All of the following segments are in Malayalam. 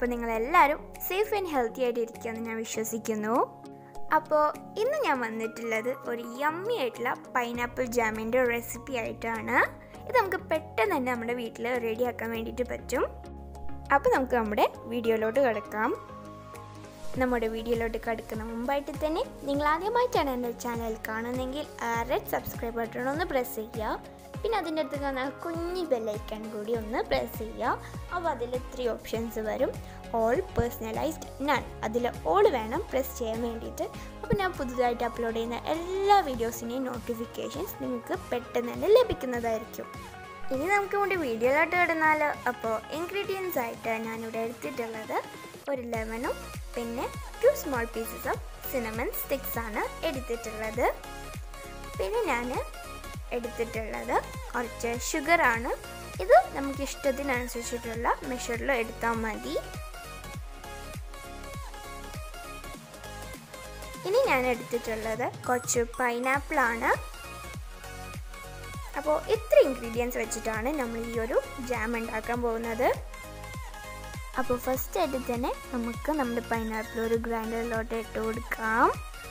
അപ്പോൾ നിങ്ങളെല്ലാവരും സേഫ് ആൻഡ് ഹെൽത്തി ആയിട്ട് ഇരിക്കുമെന്ന് ഞാൻ വിശ്വസിക്കുന്നു അപ്പോൾ ഇന്ന് ഞാൻ വന്നിട്ടുള്ളത് ഒരു യമ്മി ആയിട്ടുള്ള പൈനാപ്പിൾ ജാമിൻ്റെ റെസിപ്പി ആയിട്ടാണ് ഇത് നമുക്ക് പെട്ടെന്ന് തന്നെ നമ്മുടെ വീട്ടിൽ റെഡിയാക്കാൻ വേണ്ടിയിട്ട് പറ്റും അപ്പോൾ നമുക്ക് നമ്മുടെ വീഡിയോയിലോട്ട് കിടക്കാം നമ്മുടെ വീഡിയോയിലോട്ട് കിടക്കുന്ന മുമ്പായിട്ട് തന്നെ നിങ്ങൾ ആദ്യമായിട്ടാണ് എൻ്റെ ചാനൽ കാണുന്നതെങ്കിൽ റെഡ് സബ്സ്ക്രൈബ് ബട്ടൺ ഒന്ന് പ്രസ് ചെയ്യുക പിന്നെ അതിൻ്റെ അടുത്ത് കാണാൻ കുഞ്ഞി ബെല്ലൈക്കൺ കൂടി ഒന്ന് പ്രസ് ചെയ്യുക അപ്പോൾ അതിൽ ത്രീ ഓപ്ഷൻസ് വരും ഓൾ പേഴ്സണലൈസ്ഡ് നൺ അതിൽ ഓൾ വേണം പ്രസ് ചെയ്യാൻ വേണ്ടിയിട്ട് അപ്പോൾ ഞാൻ പുതുതായിട്ട് അപ്ലോഡ് ചെയ്യുന്ന എല്ലാ വീഡിയോസിൻ്റെയും നോട്ടിഫിക്കേഷൻസ് നിങ്ങൾക്ക് പെട്ടെന്ന് തന്നെ ലഭിക്കുന്നതായിരിക്കും ഇനി നമുക്ക് ഇവിടെ വീഡിയോയിലോട്ട് കിടന്നാൽ അപ്പോൾ ഇൻഗ്രീഡിയൻസ് ആയിട്ട് ഞാനിവിടെ എടുത്തിട്ടുള്ളത് ഒരു ലെമണും പിന്നെ two small pieces of cinnamon sticks ആണ് എടുത്തിട്ടുള്ളത് പിന്നെ ഞാൻ എടുത്തിട്ടുള്ളത് കുറച്ച് ഷുഗറാണ് ഇത് നമുക്ക് ഇഷ്ടത്തിനനുസരിച്ചിട്ടുള്ള മെഷറിൽ എടുത്താൽ മതി ഇനി ഞാൻ എടുത്തിട്ടുള്ളത് കുറച്ച് പൈനാപ്പിളാണ് അപ്പോൾ ഇത്ര ഇൻഗ്രീഡിയൻസ് വെച്ചിട്ടാണ് നമ്മൾ ഈ ഒരു ജാം ഉണ്ടാക്കാൻ പോകുന്നത് അപ്പോൾ ഫസ്റ്റ് ആയിട്ട് തന്നെ നമുക്ക് നമ്മുടെ പൈനാപ്പിൾ ഒരു ഗ്രൈൻഡറിലോട്ട് ഇട്ട് കൊടുക്കാം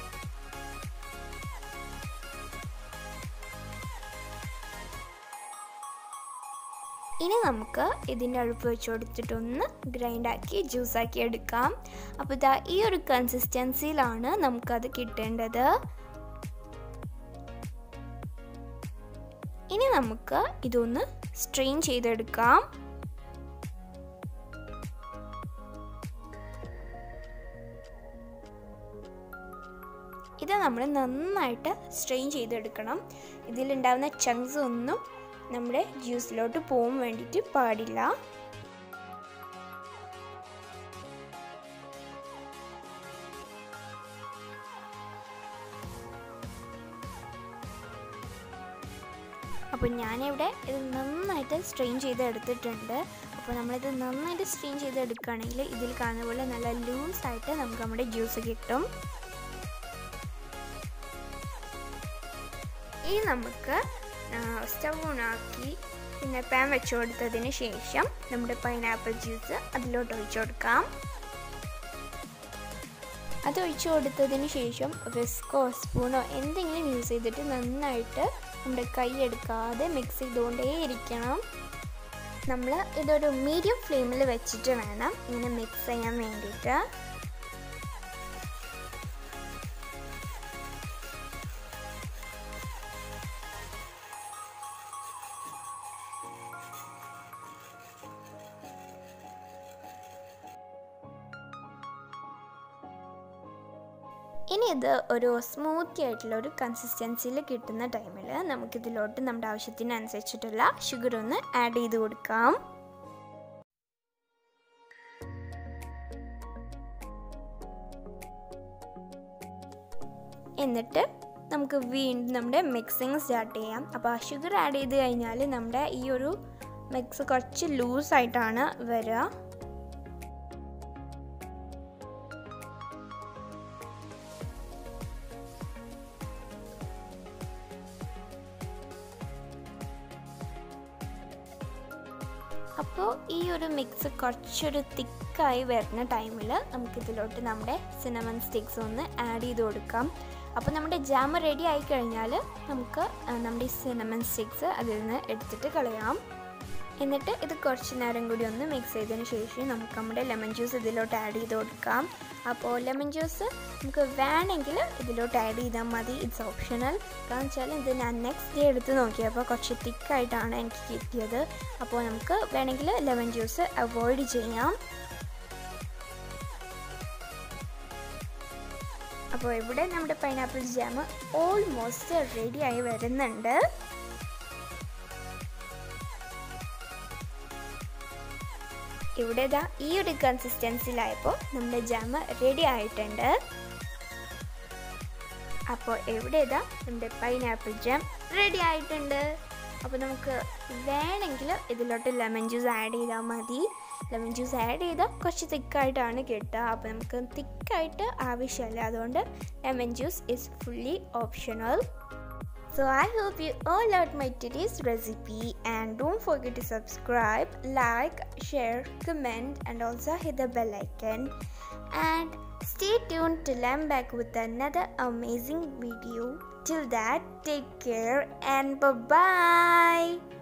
ഇനി നമുക്ക് ഇതിൻ്റെ അടുപ്പ് വെച്ച് കൊടുത്തിട്ടൊന്ന് ഗ്രൈൻഡാക്കി ജ്യൂസാക്കി എടുക്കാം അപ്പോൾ ഇതാ ഈ ഒരു കൺസിസ്റ്റൻസിയിലാണ് നമുക്കത് കിട്ടേണ്ടത് ഇനി നമുക്ക് ഇതൊന്ന് സ്ട്രെയിൻ ചെയ്തെടുക്കാം ഇത് നമ്മൾ നന്നായിട്ട് സ്ട്രെയിൻ ചെയ്തെടുക്കണം ഇതിലുണ്ടാകുന്ന ചങ്ക്സ് ഒന്നും നമ്മുടെ ജ്യൂസിലോട്ട് പോകാൻ വേണ്ടിയിട്ട് പാടില്ല അപ്പോൾ ഞാനിവിടെ ഇത് നന്നായിട്ട് സ്ട്രെയിൻ ചെയ്ത് എടുത്തിട്ടുണ്ട് അപ്പോൾ നമ്മളിത് നന്നായിട്ട് സ്ട്രെയിൻ ചെയ്ത് എടുക്കുകയാണെങ്കിൽ ഇതിൽ കാണുന്ന പോലെ നല്ല ലൂസായിട്ട് നമുക്ക് നമ്മുടെ ജ്യൂസ് കിട്ടും ഇനി നമുക്ക് സ്റ്റവ് ഓണാക്കി പിന്നെ പാൻ വെച്ച് കൊടുത്തതിന് ശേഷം നമ്മുടെ പൈനാപ്പിൾ ജ്യൂസ് അതിലോട്ട് ഒഴിച്ചു കൊടുക്കാം അത് ഒഴിച്ചു കൊടുത്തതിന് ശേഷം വിസ്കോ സ്പൂണോ എന്തെങ്കിലും യൂസ് ചെയ്തിട്ട് നന്നായിട്ട് നമ്മുടെ കൈ എടുക്കാതെ മിക്സ് ചെയ്തുകൊണ്ടേ ഇരിക്കണം നമ്മൾ ഇതൊരു മീഡിയം ഫ്ലെയിമിൽ വെച്ചിട്ട് വേണം ഇങ്ങനെ മിക്സ് ചെയ്യാൻ വേണ്ടിയിട്ട് ഇനി ഇത് ഒരു സ്മൂത്തി ആയിട്ടുള്ള ഒരു കൺസിസ്റ്റൻസിയിൽ കിട്ടുന്ന ടൈമിൽ നമുക്കിതിലോട്ട് നമ്മുടെ ആവശ്യത്തിനനുസരിച്ചിട്ടുള്ള ഷുഗർ ഒന്ന് ആഡ് ചെയ്ത് കൊടുക്കാം എന്നിട്ട് നമുക്ക് വീണ്ടും നമ്മുടെ മിക്സിങ് സ്റ്റാർട്ട് ചെയ്യാം അപ്പോൾ ആ ഷുഗർ ആഡ് ചെയ്ത് കഴിഞ്ഞാൽ നമ്മുടെ ഈ ഒരു മിക്സ് കുറച്ച് ലൂസായിട്ടാണ് വരിക അപ്പോൾ ഈ ഒരു മിക്സ് കുറച്ചൊരു തിക്കായി വരുന്ന ടൈമിൽ നമുക്കിതിലോട്ട് നമ്മുടെ സിനമൺ സ്റ്റിക്സ് ഒന്ന് ആഡ് ചെയ്ത് കൊടുക്കാം അപ്പോൾ നമ്മുടെ ജാം റെഡി ആയി കഴിഞ്ഞാൽ നമുക്ക് നമ്മുടെ ഈ സിനമൺ സ്റ്റിക്സ് അതിൽ നിന്ന് എടുത്തിട്ട് കളയാം എന്നിട്ട് ഇത് കുറച്ച് നേരം കൂടി ഒന്ന് മിക്സ് ചെയ്തതിന് ശേഷം നമുക്ക് നമ്മുടെ ലെമൺ ജ്യൂസ് ഇതിലോട്ട് ആഡ് ചെയ്ത് കൊടുക്കാം അപ്പോൾ ലെമൺ ജ്യൂസ് നമുക്ക് വേണമെങ്കിൽ ഇതിലോട്ട് ആഡ് ചെയ്താൽ മതി ഇറ്റ്സ് ഓപ്ഷണൽ കാരണം വെച്ചാൽ ഇത് ഞാൻ നെക്സ്റ്റ് ഡേ എടുത്ത് നോക്കിയപ്പോൾ കുറച്ച് തിക്കായിട്ടാണ് എനിക്ക് കിട്ടിയത് അപ്പോൾ നമുക്ക് വേണമെങ്കിൽ ലെമൺ ജ്യൂസ് അവോയ്ഡ് ചെയ്യാം അപ്പോൾ ഇവിടെ നമ്മുടെ പൈനാപ്പിൾ ജാം ഓൾമോസ്റ്റ് റെഡി ആയി വരുന്നുണ്ട് ഇവിടെ ഇതാ ഈ ഒരു കൺസിസ്റ്റൻസിലായപ്പോൾ നമ്മുടെ ജാം റെഡി ആയിട്ടുണ്ട് അപ്പോൾ എവിടെ ഇതാ നമ്മുടെ പൈനാപ്പിൾ ജാം റെഡി ആയിട്ടുണ്ട് അപ്പോൾ നമുക്ക് വേണമെങ്കിൽ ഇതിലോട്ട് ലെമൺ ജ്യൂസ് ആഡ് ചെയ്താൽ മതി ലെമൺ ജ്യൂസ് ആഡ് ചെയ്താൽ കുറച്ച് തിക്കായിട്ടാണ് കിട്ടുക അപ്പോൾ നമുക്ക് തിക്കായിട്ട് ആവശ്യമില്ല അതുകൊണ്ട് lemon juice is fully optional So I hope you all loved my today's recipe and don't forget to subscribe, like, share, comment and also hit the bell icon. And stay tuned till I'm back with another amazing video. Till that, take care and bye bye.